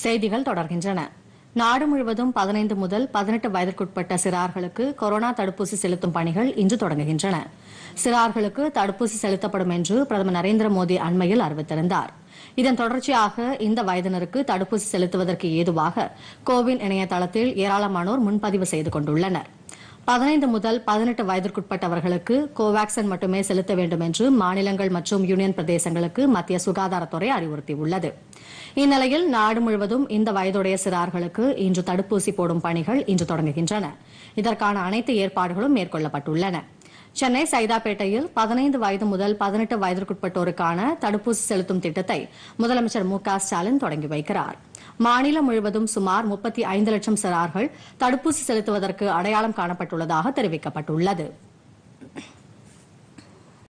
செய்திகள் தொடர்கின்றன நாடு முழுவதும் பதினைந்து முதல் பதினெட்டு வயதிற்குட்பட்ட சிறார்களுக்கு கொரோனா தடுப்பூசி செலுத்தும் பணிகள் இன்று தொடங்குகின்றன சிறார்களுக்கு தடுப்பூசி செலுத்தப்படும் என்று பிரதமர் நரேந்திர மோடி அண்மையில் அறிவித்திருந்தார் இதன் தொடர்ச்சியாக இந்த வயதினருக்கு தடுப்பூசி செலுத்துவதற்கு ஏதுவாக கோவின் இணையதளத்தில் ஏராளமானோர் முன்பதிவு செய்து கொண்டுள்ளனர் பதினைந்து முதல் பதினெட்டு வயதிற்குட்பட்டவர்களுக்கு கோவாக்சின் மட்டுமே செலுத்த வேண்டும் என்று மாநிலங்கள் மற்றும் யூனியன் பிரதேசங்களுக்கு மத்திய சுகாதாரத்துறை அறிவுறுத்தியுள்ளது இந்நிலையில் நாடு முழுவதும் இந்த வயதுடைய சிறார்களுக்கு இன்று தடுப்பூசி போடும் பணிகள் இன்று தொடங்குகின்றன இதற்கான அனைத்து ஏற்பாடுகளும் மேற்கொள்ளப்பட்டுள்ளன சென்னை சைதாப்பேட்டையில் பதினைந்து வயது முதல் பதினெட்டு வயதிற்குட்பட்டோருக்கான தடுப்பூசி செலுத்தும் திட்டத்தை முதலமைச்சர் மு க ஸ்டாலின் தொடங்கி வைக்கிறார் மாநிலம் முழுவதும் சுமார் முப்பத்தி ஐந்து லட்சம் சிறார்கள் தடுப்பூசி செலுத்துவதற்கு அடையாளம் காணப்பட்டுள்ளதாக தெரிவிக்கப்பட்டுள்ளது